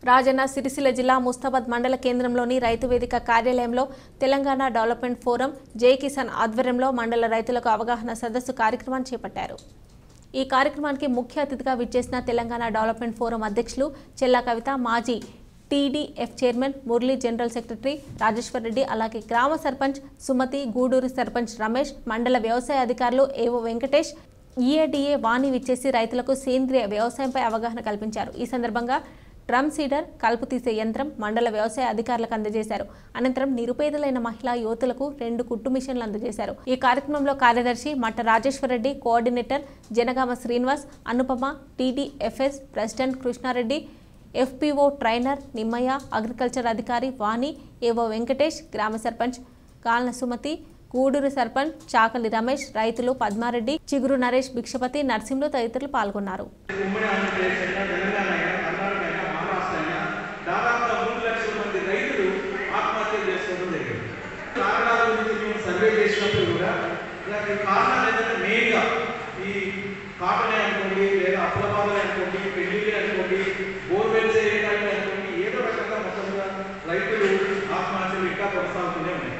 రాజన్న సిరిసిల్ల జిల్లా ముస్తాబాద్ మండల కేంద్రంలోని రైతు వేదిక కార్యాలయంలో తెలంగాణ డెవలప్మెంట్ ఫోరం జై కిసాన్ ఆధ్వర్యంలో మండల రైతులకు అవగాహన సదస్సు కార్యక్రమాన్ని చేపట్టారు ఈ కార్యక్రమానికి ముఖ్య అతిథిగా విచ్చేసిన తెలంగాణ డెవలప్మెంట్ ఫోరం అధ్యక్షులు చెల్లా కవిత మాజీ TDF chairman Murali general secretary Rajeshwar Reddy అలాగే గ్రామ సర్పంచ్ సుమతి గూడూరు సర్పంచ్ రమేష్ మండల వ్యవసాయ అధికారులు ఏవో వెంకటేష్ ఈఏడీఏ వాణి విచ్చేసి రైతులకు సేంద్రియ వ్యవసాయంపై అవగాహన కల్పించారు ఈ సందర్భంగా డ్రమ్ సీడర్ కలుపు తీసే యంత్రం మండల వ్యవసాయ అధికారులకు అందజేశారు అనంతరం నిరుపేదలైన మహిళా యువతులకు రెండు కుట్టు మిషన్లు అందజేశారు ఈ కార్యక్రమంలో కార్యదర్శి Matta Rajeshwar Reddy coordinator Janagama Srinivas Anupama TDFS president Krishna Reddy FPO trainer Nimmayya agriculture అధికారి వాణి ఏవో వెంకటేష్ గ్రామ సర్పంచ్ కాల్న సుమతి గూడూరు సర్పంచ్ చాకలి రమేష్ రైతులు పద్మారెడ్డి చిగురు నరేష్ భిక్షపతి నర్సింహులు తదితరులు పాల్గొన్నారు ఉమ్మడి ఆంధ్రప్రదేశ్ అయినా తెలంగాణ అయినా కర్ణాటక అయినా మహారాష్ట్ర అయినా దాదాపుగా మూడు లక్షల మంది రైతులు ఆత్మహత్యలు చేసుకోవడం జరిగింది కారణాల గురించి మేము సర్వే చేసినప్పుడు కూడా దానికి కారణాలు ఏంటంటే మెయిన్గా ఈ కాటనే అనుకోండి లేదా అప్పుల బాధలు అనుకోండి పెళ్లిళ్ళు అనుకోండి బోర్వెల్స్ వేయడానికి అనుకోండి ఏదో రకంగా మొత్తంగా రైతులు ఆత్మహత్యలు ఇంకా కొనసాగుతూనే ఉన్నాయి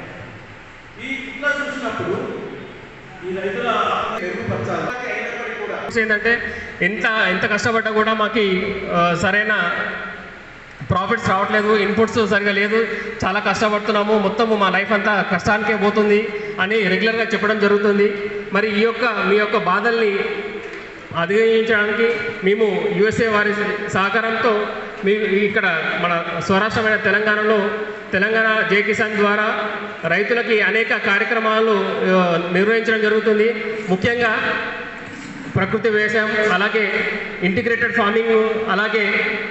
ఈ ఇట్లా చూసినప్పుడు ఈ రైతుల ఆత్మహత్య మెరుగుపరచాలి అయినప్పటికీ కూడా ఏంటంటే ఎంత ఎంత కష్టపడ్డా కూడా మాకు ఆ, సరైన ప్రాఫిట్స్ రావట్లేదు ఇన్పుట్స్ సరిగా లేదు చాలా కష్టపడుతున్నాము మొత్తము మా లైఫ్ అంతా కష్టానికే పోతుంది అని రెగ్యులర్గా చెప్పడం జరుగుతుంది మరి ఈ యొక్క మీ యొక్క బాధల్ని అధిగమించడానికి మేము యుఎస్ఏ వారి సహకారంతో మీ ఇక్కడ మన స్వరాష్ట్రమైన తెలంగాణలో తెలంగాణ జై కిసాన్ ద్వారా రైతులకి అనేక కార్యక్రమాలు ఆ, నిర్వహించడం జరుగుతుంది ముఖ్యంగా ప్రకృతి వ్యవసాయం అలాగే ఇంటిగ్రేటెడ్ ఫార్మింగ్ అలాగే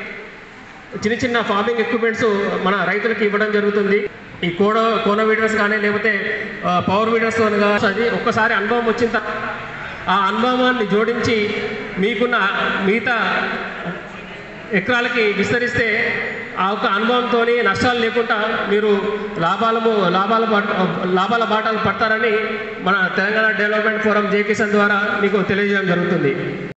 చిన్న చిన్న ఫార్మింగ్ ఎక్విప్మెంట్స్ మన రైతులకు ఇవ్వడం జరుగుతుంది ఈ కోడ కోన వీడర్స్ కానీ లేకపోతే ఆ, పవర్ వీడర్స్ కానీ అది ఒక్కసారి అనుభవం వచ్చిన తర్వాత ఆ అనుభవాన్ని జోడించి మీకున్న మిగతా ఎకరాలకి విస్తరిస్తే ఆ యొక్క అనుభవంతో నష్టాలు లేకుండా మీరు లాభాలము లాభాల బాట లాభాల బాటలు పడతారని మన తెలంగాణ డెవలప్మెంట్ ఫోరం జే కిసాన్ ద్వారా మీకు తెలియజేయడం జరుగుతుంది